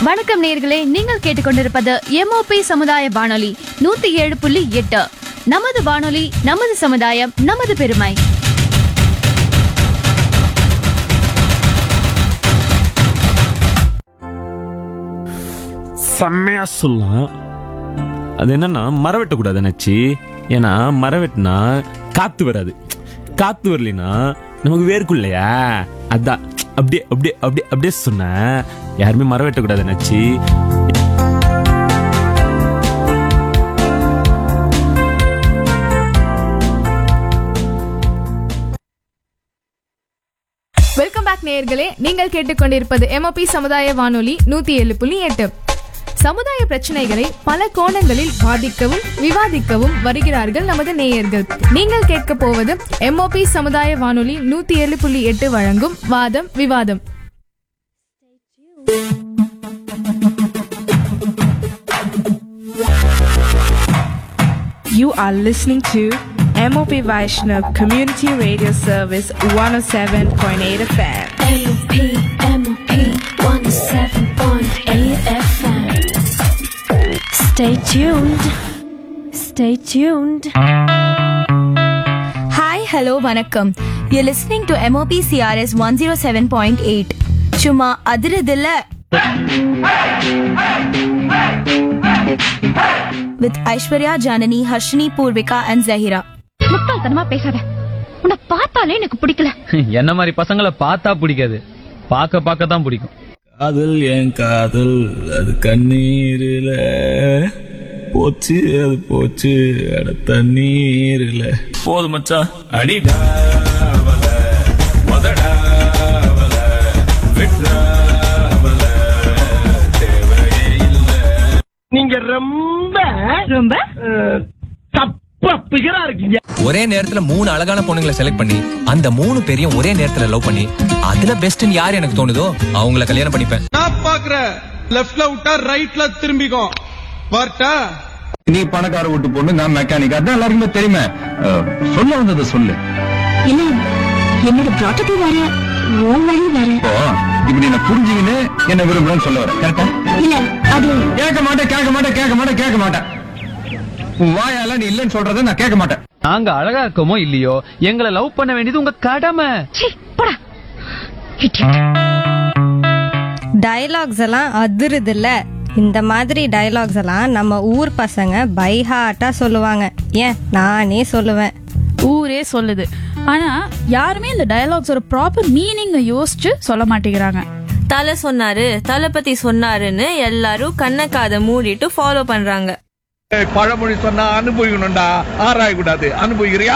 வணக்கம் நேயர்களே நீங்கள் கேட்டுக்கொண்டிருப்பது எம்ஓபி சமுதாய வானொலி நூத்தி ஏழு புள்ளி எட்டு நமது வானொலி நமது சமுதாயம் நமது பெருமை செம்மையா சொல்லலாம் அது என்னன்னா மரம் வெட்டக்கூடாது நச்சு ஏன்னா மரம் வெட்டினா காத்து வராது காத்து வரலைன்னா நமக்கு வேர்க்கும் இல்லையா அதான் அப்படியே அப்படியே அப்படியே அப்படியே சொன்னேன் யாருமே மரம் வெட்டக்கூடாது நச்சு வெல்கம் பேக் நேயர்களே நீங்கள் கேட்டுக்கொண்டிருப்பது எம்ஓபி சமுதாய வானொலி நூத்தி ஏழு புள்ளி எட்டு சமுதாய பிரச்சனைகளை பல கோணங்களில் வாதிக்கவும் விவாதிக்கவும் வருகிறார்கள் நமது நேயர்கள் நீங்கள் கேட்க போவது எம்ஓபி சமுதாய வானொலி நூத்தி ஏழு புள்ளி எட்டு வழங்கும் வாதம் விவாதம் You are listening to MOP Vaishnav Community Radio Service 107.8 FM. AOP, MOP, 107.8 FM. Stay tuned. Stay tuned. Hi hello வணக்கம் you listening to MOP CRS one zero seven point eight சும்மா அதிருதில்ல வித் ஐஸ்வர்யா ஜானனி ஹர்ஷினி பூர்விகா அண்ட் ஜஹீரா முட்டாள்தனமா பேசாத உன்னை பார்த்தாலே எனக்கு பிடிக்கல என்ன மாதிரி பசங்களை பார்த்தா பிடிக்காது பார்க்க பார்க்க தான் பிடிக்கும் காதல் என் காதல் அது கண்ணீரில போச்சு அது போச்சு அட தண்ணீரில போதும் மச்சான் அடிடாவல மதடாவல விட்ராவல தேவையே இல்ல நீங்க ரொம்ப ரொம்ப தப்பா பிகரா இருக்கீங்க ஒரே நேரத்துல மூணு அழகான பொண்ணுங்களை செலக்ட் பண்ணி அந்த மூணு பேரையும் ஒரே நேரத்துல லவ் பண்ணி அதுல பெஸ்ட்னு யார் எனக்கு தோணுதோ அவங்கள கல்யாணம் பண்ணிப்பேன் நான் பாக்குறேன் லெஃப்ட்ல விட்டா ரைட்ல திரும்பிக்கோ வரட்டா நீ பணக்கார வீட்டு பொண்ணு நான் மெக்கானிக் அதான் எல்லாருக்குமே தெரியுமே அஹ், சொல்ல வந்ததை சொல்லு இல்ல என்னோட ப்ராடக்ட் வேற உன் வழி வேற இப்போ இப்படி என்ன புரிஞ்சுக்கின்னு என்ன விரும்புறேன்னு சொல்ல வர கரெக்டா இல்ல அது கேட்க மாட்டேன் கேட்க மாட்டேன் கேட்க மாட்டேன் கேட்க மாட்டேன் உன் வாயால நீ இல்லைன்னு சொல்றதை நான் கேட்க மாட்டேன் நாங்க அழகா இருக்கோமோ இல்லையோ எங்களை லவ் பண்ண வேண்டியது உங்க கடமை டயலாக்ஸ் எல்லாம் அதிருதுல்ல இந்த மாதிரி டயலாக்ஸ் எல்லாம் நம்ம ஊர் பசங்க பைஹாட்டா சொல்லுவாங்க ஏன் நானே சொல்லுவேன் ஊரே சொல்லுது ஆனா யாருமே இந்த டயலாக்ஸோட ப்ராப்பர் மீனிங் யோசிச்சு சொல்ல மாட்டேங்கிறாங்க தலை சொன்னாரு தளபதி சொன்னாருன்னு எல்லாரும் கண்ண காதை மூடிட்டு ஃபாலோ பண்றாங்க பழமொழி சொன்னா அனுபவிக்கணும்டா ஆராய கூடாது அனுபவிக்கிறியா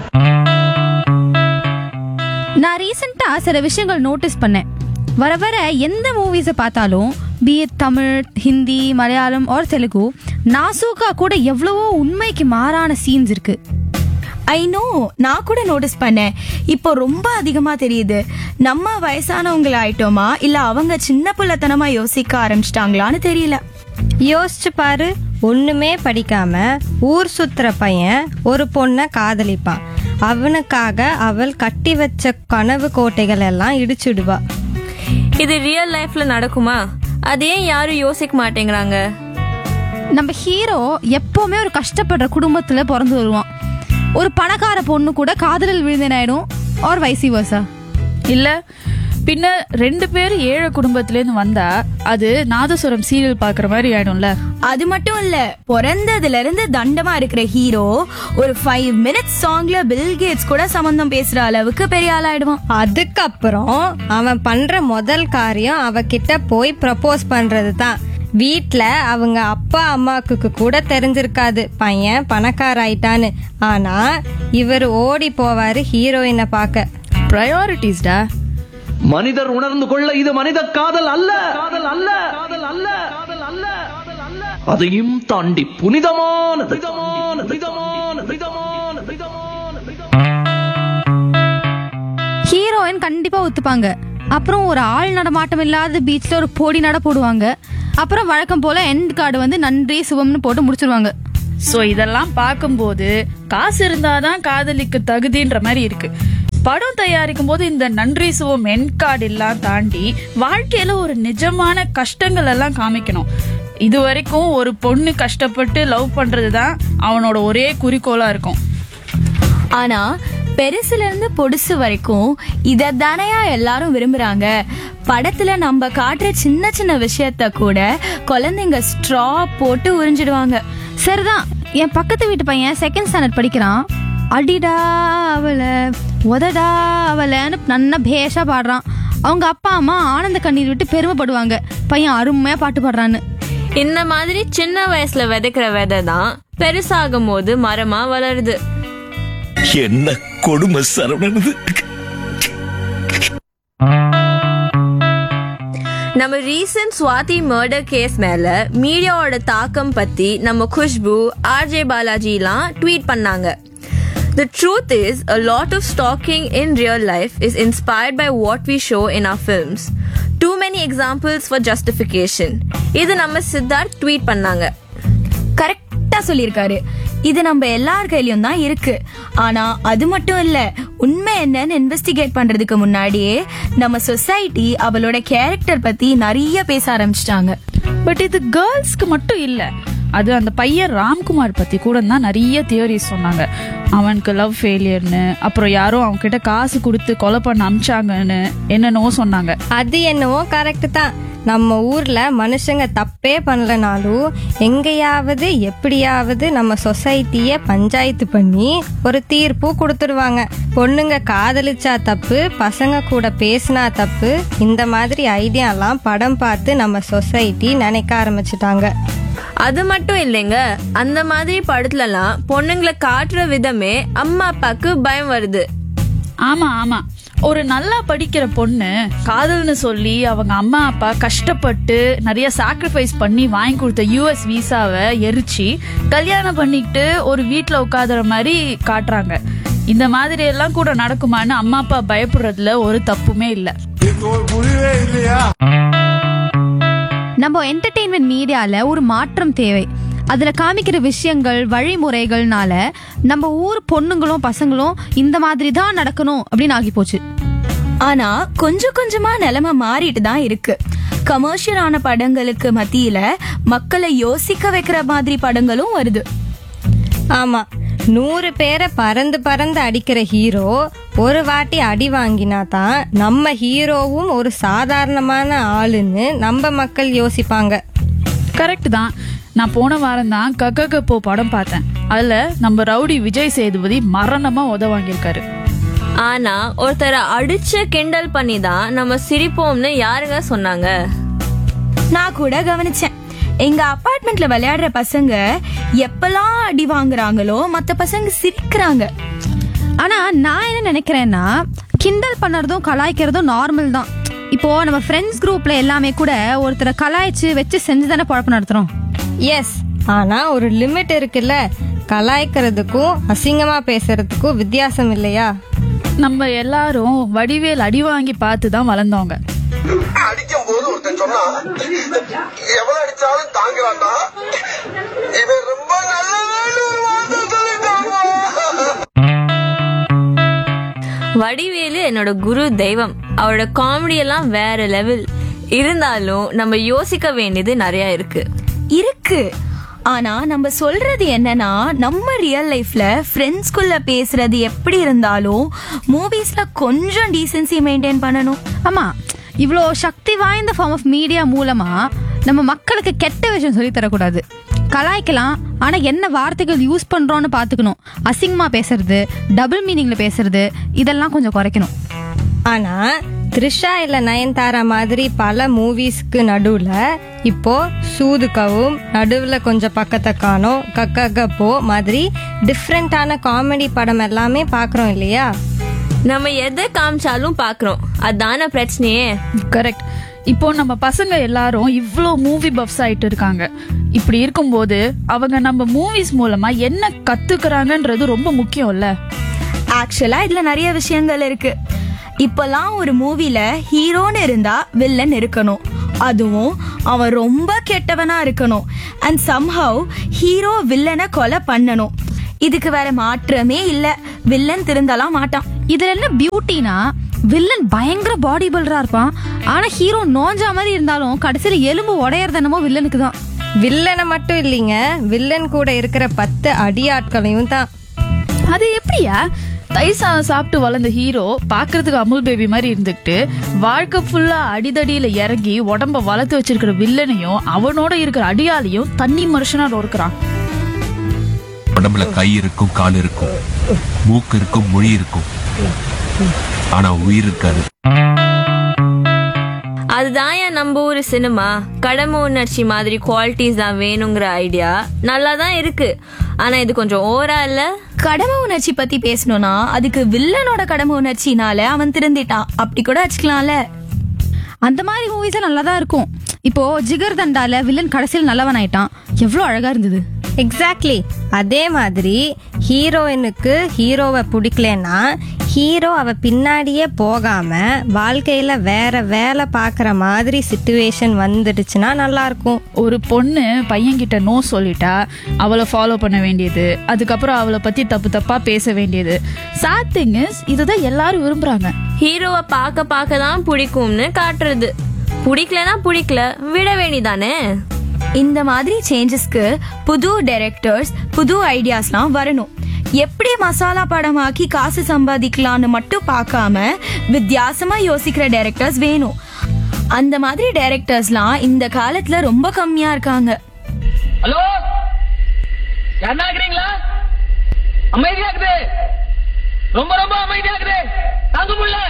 நான் ரீசெண்டா சில விஷயங்கள் நோட்டீஸ் பண்ணேன் வர வர எந்த மூவிஸை பார்த்தாலும் பிஎட் தமிழ் ஹிந்தி மலையாளம் ஆர் தெலுங்கு நாசூக்கா கூட எவ்வளவோ உண்மைக்கு மாறான சீன்ஸ் இருக்கு ஐ நோ நான் கூட நோட்டீஸ் பண்ணேன் இப்போ ரொம்ப அதிகமா தெரியுது நம்ம வயசானவங்கள ஆயிட்டோமா இல்ல அவங்க சின்ன பிள்ளைத்தனமா யோசிக்க ஆரம்பிச்சிட்டாங்களான்னு தெரியல யோசிச்சு பாரு ஒண்ணுமே படிக்காம ஊர் சுத்துற பையன் ஒரு பொண்ணை காதலிப்பான் அவனுக்காக அவள் கட்டி வச்ச கனவு கோட்டைகள் எல்லாம் இடிச்சுடுவா இது ரியல் லைஃப்ல நடக்குமா அதே யாரும் யோசிக்க மாட்டேங்கிறாங்க நம்ம ஹீரோ எப்பவுமே ஒரு கஷ்டப்படுற குடும்பத்துல பிறந்து வருவான் ஒரு பணக்கார பொண்ணு கூட காதலில் விழுந்தனாயிடும் ஆர் வைசி வர்சா இல்ல பின்ன ரெண்டு பேர் ஏழை குடும்பத்துல இருந்து வந்தா அது நாதஸ்வரம் சீரியல் பாக்குற மாதிரி ஆயிடும்ல அது மட்டும் இல்ல பிறந்ததுல இருந்து தண்டமா இருக்கிற ஹீரோ ஒரு ஃபைவ் மினிட்ஸ் சாங்ல பில் கேட்ஸ் கூட சம்பந்தம் பேசுற அளவுக்கு பெரிய ஆளாயிடுவான் அதுக்கப்புறம் அவன் பண்ற முதல் காரியம் அவகிட்ட போய் ப்ரப்போஸ் பண்றது தான் வீட்ல அவங்க அப்பா அம்மாவுக்கு கூட தெரிஞ்சிருக்காது பையன் பணக்கார ஆயிட்டான்னு ஆனா இவர் ஓடி போவாரு ஹீரோயினை பார்க்க ப்ரையாரிட்டிஸ்டா மனிதர் உணர்ந்து கொள்ள இது மனித காதல் அல்ல காதல் அல்ல காதல் அல்ல காதல் அல்ல அதையும் தாண்டி புனிதமானது புனிதமான புனிதமான புனிதமான புனிதமான ஹீரோயின் கண்டிப்பா ஒத்துப்பாங்க அப்புறம் ஒரு ஆள் நடமாட்டம் இல்லாத பீச்ல ஒரு போடி நட போடுவாங்க அப்புறம் வழக்கம் போல எண்ட் கார்டு வந்து நன்றி சுபம்னு போட்டு முடிச்சிருவாங்க சோ இதெல்லாம் பார்க்கும்போது காசு இருந்தாதான் காதலிக்க தகுதின்ற மாதிரி இருக்கு படம் தயாரிக்கும் போது இந்த நன்றி சுவம் என்கார்டு எல்லாம் தாண்டி வாழ்க்கையில ஒரு நிஜமான கஷ்டங்கள் எல்லாம் காமிக்கணும் இது வரைக்கும் ஒரு பொண்ணு கஷ்டப்பட்டு லவ் பண்றதுதான் அவனோட ஒரே குறிக்கோளா இருக்கும் ஆனா பெருசுல இருந்து பொடுசு வரைக்கும் இத தானையா எல்லாரும் விரும்புறாங்க படத்துல நம்ம காட்டுற சின்ன சின்ன விஷயத்த கூட குழந்தைங்க ஸ்ட்ரா போட்டு உறிஞ்சிடுவாங்க சரிதான் என் பக்கத்து வீட்டு பையன் செகண்ட் ஸ்டாண்டர்ட் படிக்கிறான் அடிடா அவளை உதடா அவளைன்னு நல்லா பேஷா பாடுறான் அவங்க அப்பா அம்மா ஆனந்த கண்ணீர் விட்டு பெருமைப்படுவாங்க பையன் அருமையா பாட்டு பாடுறான்னு இந்த மாதிரி சின்ன வயசுல விதைக்கிற விதை தான் பெருசாகும் போது மரமா வளருது என்ன கொடுமை சரவணனது நம்ம ரீசன்ட் சுவாதி மர்டர் கேஸ் மேல மீடியாவோட தாக்கம் பத்தி நம்ம குஷ்பு ஆர்ஜே பாலாஜிலாம் ட்வீட் பண்ணாங்க The truth is, a lot of stalking in real life is inspired by what we show in our films. Too many examples for justification. இது நம்ம சித்தார்த் ட்வீட் பண்ணாங்க கரெக்டா சொல்லியிருக்காரு இது நம்ம எல்லார் கையிலயும் தான் இருக்கு ஆனா அது மட்டும் இல்ல உண்மை என்னன்னு இன்வெஸ்டிகேட் பண்றதுக்கு முன்னாடியே நம்ம சொசைட்டி அவளோட கேரக்டர் பத்தி நிறைய பேச ஆரம்பிச்சிட்டாங்க பட் இது கேர்ள்ஸ்க்கு மட்டும் இல்ல அது அந்த பையன் ராம்குமார் பத்தி கூட தான் நிறைய தியரிஸ் சொன்னாங்க அவனுக்கு லவ் ஃபெயிலியர்னு அப்புறம் யாரோ அவன் கிட்ட காசு கொடுத்து கொலை பண்ண அமிச்சாங்கன்னு என்னென்னவோ சொன்னாங்க அது என்னவோ கரெக்ட் தான் நம்ம ஊர்ல மனுஷங்க தப்பே பண்ணலனாலும் எங்கேயாவது எப்படியாவது நம்ம சொசைட்டிய பஞ்சாயத்து பண்ணி ஒரு தீர்ப்பு கொடுத்துடுவாங்க பொண்ணுங்க காதலிச்சா தப்பு பசங்க கூட பேசினா தப்பு இந்த மாதிரி ஐடியாலாம் படம் பார்த்து நம்ம சொசைட்டி நினைக்க ஆரம்பிச்சிட்டாங்க அது மட்டும் இல்லைங்க அந்த மாதிரி படத்துலலாம் பொண்ணுங்களை காட்டுற விதமே அம்மா அப்பாக்கு பயம் வருது ஆமா ஆமா ஒரு நல்லா படிக்கிற பொண்ணு காதல்னு சொல்லி அவங்க அம்மா அப்பா கஷ்டப்பட்டு நிறைய சாக்ரிஃபைஸ் பண்ணி வாங்கி கொடுத்த யூஎஸ் விசாவை எரிச்சு கல்யாணம் பண்ணிக்கிட்டு ஒரு வீட்டில் உட்காதுற மாதிரி காட்டுறாங்க இந்த மாதிரி எல்லாம் கூட நடக்குமான்னு அம்மா அப்பா பயப்படுறதுல ஒரு தப்புமே இல்லை நம்ம என்டர்டெயின்மெண்ட் மீடியால ஒரு மாற்றம் தேவை அதுல காமிக்கிற விஷயங்கள் வழிமுறைகள்னால நம்ம ஊர் பொண்ணுங்களும் பசங்களும் இந்த மாதிரி தான் நடக்கணும் அப்படின்னு ஆகி போச்சு ஆனா கொஞ்சம் கொஞ்சமா நிலைமை மாறிட்டு தான் இருக்கு கமர்ஷியலான படங்களுக்கு மத்தியில மக்களை யோசிக்க வைக்கிற மாதிரி படங்களும் வருது ஆமா நூறு பேரை பறந்து பறந்து அடிக்கிற ஹீரோ ஒரு வாட்டி அடி வாங்கினா தான் நம்ம ஹீரோவும் ஒரு சாதாரணமான ஆளுன்னு நம்ம மக்கள் யோசிப்பாங்க கரெக்ட் தான் நான் போன வாரம் தான் கக்க போ படம் பார்த்தேன் அதுல நம்ம ரவுடி விஜய் சேதுபதி மரணமா உத வாங்கியிருக்காரு ஆனா ஒருத்தரை அடிச்சு கிண்டல் பண்ணி தான் நம்ம சிரிப்போம்னு யாருங்க சொன்னாங்க நான் கூட கவனிச்சேன் எங்க அபார்ட்மெண்ட்ல விளையாடுற பசங்க எப்பெல்லாம் அடி வாங்குறாங்களோ மத்த பசங்க சிரிக்கிறாங்க ஆனா நான் என்ன நினைக்கிறேன்னா கிண்டல் பண்ணுறதும் கலாய்க்கிறதும் நார்மல் தான் இப்போ நம்ம ஃப்ரெண்ட்ஸ் குரூப்ல எல்லாமே கூட ஒருத்தரை கலாய்ச்சு வச்சு செஞ்சு தானே பழக்கம் நடத்துறோம் எஸ் ஆனா ஒரு லிமிட் இருக்குல்ல கலாய்க்கிறதுக்கும் அசிங்கமா பேசுறதுக்கும் வித்தியாசம் இல்லையா நம்ம எல்லாரும் வடிவேல் அடி வாங்கி பார்த்து தான் வளர்ந்தவங்க அடிக்கும் போது ஒருத்தன் சொன்னா எவ்வளவு அடிச்சாலும் தாங்குறான்டா இவன் ரொம்ப நல்லவன்னு ஒரு வார்த்தை சொல்லிட்டாங்க வடிவேலு என்னோட குரு தெய்வம் அவரோட காமெடி எல்லாம் வேற லெவல் இருந்தாலும் நம்ம யோசிக்க வேண்டியது நிறைய இருக்கு இருக்கு ஆனா நம்ம சொல்றது என்னன்னா நம்ம ரியல் லைஃப்ல ஃப்ரெண்ட்ஸ்குள்ள பேசுறது எப்படி இருந்தாலும் மூவிஸ்ல கொஞ்சம் டீசென்சி மெயின்டைன் பண்ணணும் ஆமா இவ்வளோ சக்தி வாய்ந்த ஃபார்ம் ஆஃப் மீடியா மூலமா நம்ம மக்களுக்கு கெட்ட விஷயம் சொல்லி தரக்கூடாது கலாய்க்கலாம் ஆனா என்ன வார்த்தைகள் யூஸ் பண்றோம்னு பாத்துக்கணும் அசிங்கமா பேசுறது டபுள் மீனிங்ல பேசுறது இதெல்லாம் கொஞ்சம் குறைக்கணும் ஆனா த்ரிஷா இல்ல நயன்தாரா மாதிரி பல மூவிஸ்க்கு நடுவுல இப்போ சூதுக்கவும் நடுவுல கொஞ்சம் பக்கத்தை காணோம் கக்க போ மாதிரி டிஃப்ரெண்டான காமெடி படம் எல்லாமே பாக்குறோம் இல்லையா நம்ம எதை காமிச்சாலும் பாக்குறோம் அதான பிரச்சனையே கரெக்ட் இப்போ நம்ம பசங்க எல்லாரும் இவ்வளோ மூவி பஃப்ஸ் ஆயிட்டு இருக்காங்க இப்படி இருக்கும்போது அவங்க நம்ம மூவிஸ் மூலமா என்ன கத்துக்கிறாங்கன்றது ரொம்ப முக்கியம்ல ஆக்சுவலா இதுல நிறைய விஷயங்கள் இருக்கு இப்பெல்லாம் ஒரு மூவில ஹீரோன்னு இருந்தா வில்லன் இருக்கணும் அதுவும் அவன் ரொம்ப கெட்டவனா இருக்கணும் அண்ட் சம்ஹவ் ஹீரோ வில்லனை கொலை பண்ணணும் இதுக்கு வேற மாற்றமே இல்ல வில்லன் திருந்தலாம் மாட்டான் இதுல என்ன பியூட்டினா வில்லன் பயங்கர பாடி பில்டரா இருப்பான் ஆனா ஹீரோ நோஞ்சா மாதிரி இருந்தாலும் கடைசியில எலும்பு உடையறது என்னமோ வில்லனுக்கு தான் வில்லனை மட்டும் இல்லைங்க வில்லன் கூட இருக்கிற பத்து அடியாட்களையும் தான் அது எப்படியா தயிர் சாதம் சாப்பிட்டு வளர்ந்த ஹீரோ பாக்குறதுக்கு அமுல் பேபி மாதிரி இருந்துக்கிட்டு வாழ்க்கை ஃபுல்லா அடிதடியில இறங்கி உடம்ப வளர்த்து வச்சிருக்கிற வில்லனையும் அவனோட இருக்கிற அடியாலையும் தண்ணி மனுஷனா நொறுக்குறான் உடம்புல கை இருக்கும் கால் இருக்கும் மூக்கு இருக்கும் மொழி இருக்கும் ஆனா உயிர் இருக்காது அதுதான் ஏன் நம்ம ஊர் சினிமா கடமை உணர்ச்சி மாதிரி குவாலிட்டிஸ் தான் வேணுங்கிற ஐடியா நல்லா தான் இருக்கு ஆனா இது கொஞ்சம் ஓவரா இல்ல கடமை உணர்ச்சி பத்தி பேசணும்னா அதுக்கு வில்லனோட கடமை உணர்ச்சினால அவன் திருந்திட்டான் அப்படி கூட வச்சுக்கலாம்ல அந்த மாதிரி மூவிஸா நல்லா தான் இருக்கும் இப்போ ஜிகர் தண்டால வில்லன் கடைசியில் நல்லவன் ஆயிட்டான் எவ்வளவு அழகா இருந்தது எக்ஸாக்ட்லி அதே மாதிரி ஹீரோயினுக்கு ஹீரோவை பிடிக்கலன்னா ஹீரோ அவ பின்னாடியே போகாம வாழ்க்கையில வேற வேலை பார்க்குற மாதிரி சுச்சுவேஷன் வந்துடுச்சுன்னா நல்லா இருக்கும் ஒரு பொண்ணு பையன்கிட்ட நோ சொல்லிட்டா அவளை ஃபாலோ பண்ண வேண்டியது அதுக்கப்புறம் அவளை பத்தி தப்பு தப்பா பேச வேண்டியது சாட் திங் இஸ் இதுதான் எல்லாரும் விரும்புறாங்க ஹீரோவை பார்க்க பார்க்க தான் பிடிக்கும்னு காட்டுறது பிடிக்கலனா பிடிக்கல விட வேண்டிதானே இந்த மாதிரி சேஞ்சஸ்க்கு புது டைரக்டர்ஸ் புது ஐடியாஸ்லாம் வரணும் எப்படி மசாலா படமாக்கி காசு சம்பாதிக்கலாம்னு மட்டும் பார்க்காம வித்தியாசமா யோசிக்கிற டைரக்டர்ஸ் வேணும் அந்த மாதிரி டைரக்டர்ஸ்லாம் இந்த காலத்துல ரொம்ப கம்மியா இருக்காங்க ஹலோ யாருன்னா இருக்கிறீங்களா அமைதியா இருக்குது ரொம்ப ரொம்ப அமைதியா இருக்குது தாங்க முடியல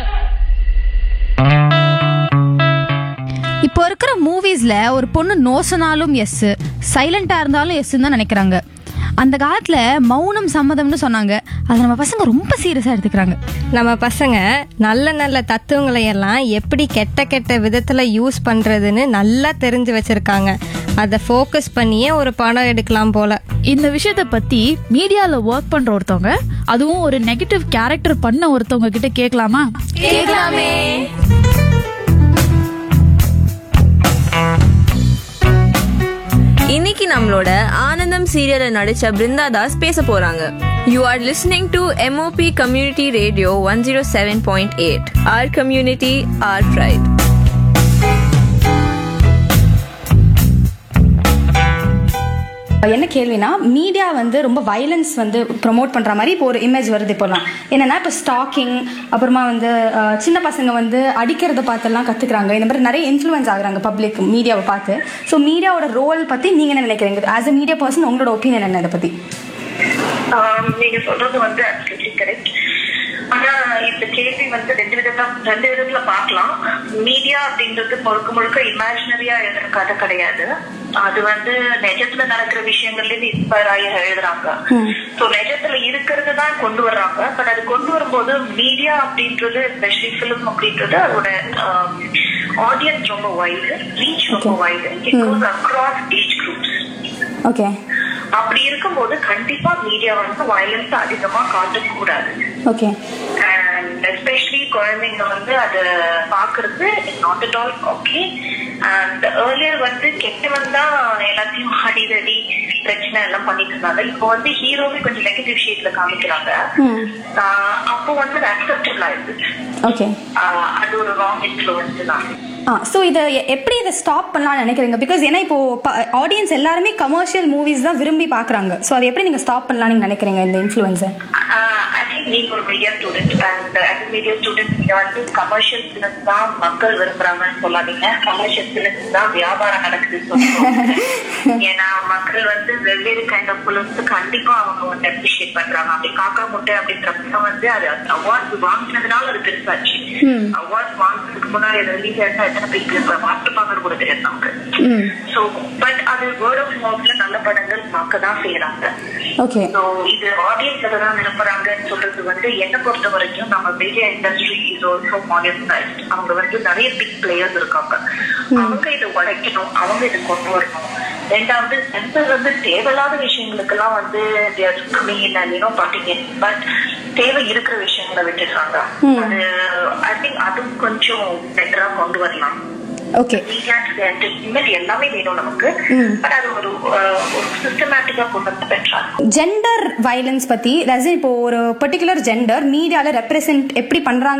இப்போ இருக்கிற மூவிஸ்ல ஒரு பொண்ணு நோ சொன்னாலும் எஸ் சைலண்டா இருந்தாலும் எஸ் தான் நினைக்கிறாங்க அந்த காலத்துல மௌனம் சம்மதம்னு சொன்னாங்க அதை நம்ம பசங்க ரொம்ப சீரியஸா எடுத்துக்கிறாங்க நம்ம பசங்க நல்ல நல்ல தத்துவங்களை எல்லாம் எப்படி கெட்ட கெட்ட விதத்துல யூஸ் பண்றதுன்னு நல்லா தெரிஞ்சு வச்சிருக்காங்க அதை ஃபோக்கஸ் பண்ணியே ஒரு படம் எடுக்கலாம் போல இந்த விஷயத்த பத்தி மீடியால ஒர்க் பண்ற ஒருத்தவங்க அதுவும் ஒரு நெகட்டிவ் கேரக்டர் பண்ண ஒருத்தவங்க கிட்ட கேட்கலாமா கேட்கலாமே இன்னைக்கு நம்மளோட ஆனந்தம் சீரியல்ல நடிச்ச பிருந்தா தாஸ் பேச போறாங்க you are listening to MOP community radio one zero seven point eight our community our pride என்ன கேள்வினா மீடியா வந்து ரொம்ப வயலன்ஸ் வந்து ப்ரொமோட் பண்ணுற மாதிரி இப்போ ஒரு இமேஜ் வருது இப்போலாம் என்னன்னா இப்போ ஸ்டாக்கிங் அப்புறமா வந்து அஹ், சின்ன பசங்க வந்து அடிக்கிறத பார்த்தெல்லாம் கற்றுக்குறாங்க இந்த மாதிரி நிறைய இன்ஃப்ளூயன்ஸ் ஆகுறாங்க பப்ளிக் மீடியாவை பார்த்து ஸோ மீடியாவோட ரோல் பற்றி நீங்கள் என்ன நினைக்கிறீங்க ஆஸ் அ மீடியா பர்சன் உங்களோட ஒப்பீனியன் என்ன இதை பற்றி ஆம், நீங்க சொல்றது வந்து absolutely கரெக்ட் ஆனா இந்த கேள்வி வந்து ரெண்டு விதத்துல ரெண்டு விதத்துல பார்க்கலாம் மீடியா அப்படின்றது முழுக்க முழுக்க இமேஜினரியா எழுதுற கதை கிடையாது அது வந்து நிஜத்துல நடக்கிற விஷயங்கள்ல இருந்து இன்ஸ்பயர் ஆகி எழுதுறாங்க ஸோ நிஜத்துல இருக்கிறது தான் கொண்டு வர்றாங்க பட் அது கொண்டு வரும்போது மீடியா அப்படின்றது ஸ்பெஷலி ஃபிலிம் அப்படின்றது அதோட ஆடியன்ஸ் ரொம்ப வைடு ரீச் ரொம்ப wide it goes across age groups okay அப்படி இருக்கும்போது கண்டிப்பா மீடியா வந்து வயலன்ஸ் அதிகமா காட்டக்கூடாது ஓகே அண்ட் எஸ்பெஷலி குழந்தைங்க வந்து அதை பாக்குறது not at all okay and earlier வந்து கெட்டவன் தான் எல்லாத்தையும் அடிதடி பிரச்சனை எல்லாம் பண்ணிட்டு இருந்தாங்க இப்போ வந்து ஹீரோவே கொஞ்சம் நெகட்டிவ் ஷேட்ல காமிக்கிறாங்க ஆஹ் அப்போ வந்து அது அக்செப்டபிள் ஆயிடுது ஓகே ஆஹ் அது ஒரு ராங் இன்ஃபுளுன்ஸ் தான் ஆ ஸோ இதை எ- எப்படி இதை ஸ்டாப் பண்ணலாம்னு நினைக்கிறீங்க பிகாஸ் ஏன்னா இப்போ ஆடியன்ஸ் எல்லாருமே கமர்ஷியல் மூவிஸ் தான் விரும்பி பார்க்குறாங்க ஸோ அதை எப்படி நீங்கள் ஸ்டாப் பண்ணலாம்னு நீங்க நினைக்கிறீங்க இந்த இன்ஃப்ளூயன்ஸை ஐ திங்க் நீங்க ஒரு media student and as a media student நீங்க வந்து கமர்ஷியல் ஃபிலிம்ஸ் தான் மக்கள் விரும்புறாங்கன்னு சொல்லாதீங்க கமர்ஷியல் ஃபிலிம்ஸ் தான் வியாபாரம் நடக்குதுன்னு சொல்லுவாங்க ஏன்னா மக்கள் வந்து வெவ்வேறு கைண்ட் ஆஃப் ஃபிலிம்ஸ் கண்டிப்பா அவங்க வந்து அப்ரிஷியேட் பண்றாங்க அப்படி காக்கா முட்டை அப்படின்ற படம் வந்து அது அவார்ட் வாங்கினதுனால அது பெருசாச்சு அவார்ட் வாங்கினதுக்கு முன்னாடி அது ரிலீஸ் ஆயிருந்தா எத்தனை பேருக்கு பார்த்து பார்க்கறது கூட தெரியாது நமக்கு ஸோ பட் அது வேர்ட் ஆஃப் மவுத்ல நல்ல படங்கள் பார்க்க தான் செய்யறாங்க ஓகே ஸோ இது ஆடியன்ஸ் அதை தான் விரும்புறாங்கன்னு சொல்றது வந்து என்னை பொறுத்த வரைக்கும் நம்ம media industry is also modernised அவங்க வந்து நிறைய பிக் பிளேயர்ஸ் இருக்காங்க அவங்க இதை உடைக்கணும் அவங்க இதை கொண்டு வரணும் ரெண்டாவது சென்சர் வந்து தேவையில்லாத விஷயங்களுக்கெல்லாம் வந்து பாட்டிங்க பட் தேவை இருக்கிற விஷயங்களை விட்டுடுறாங்க அது ஐ திங்க் அதுவும் கொஞ்சம் பெட்டரா கொண்டு வரலாம் Okay. மீடியா என்டர்டைன்மெண்ட் எல்லாமே வேணும் நமக்கு ம். பட் அது ஒரு அஹ், ஒரு சிஸ்டமேட்டிக்கா கொண்டு வந்து பெற்றா ஜெண்டர் வயலன்ஸ் பத்தி அதாவது இப்போ ஒரு பர்டிகுலர் ஜெண்டர் மீடியால ரெப்ரசென்ட் எப்படி பண்றாங்க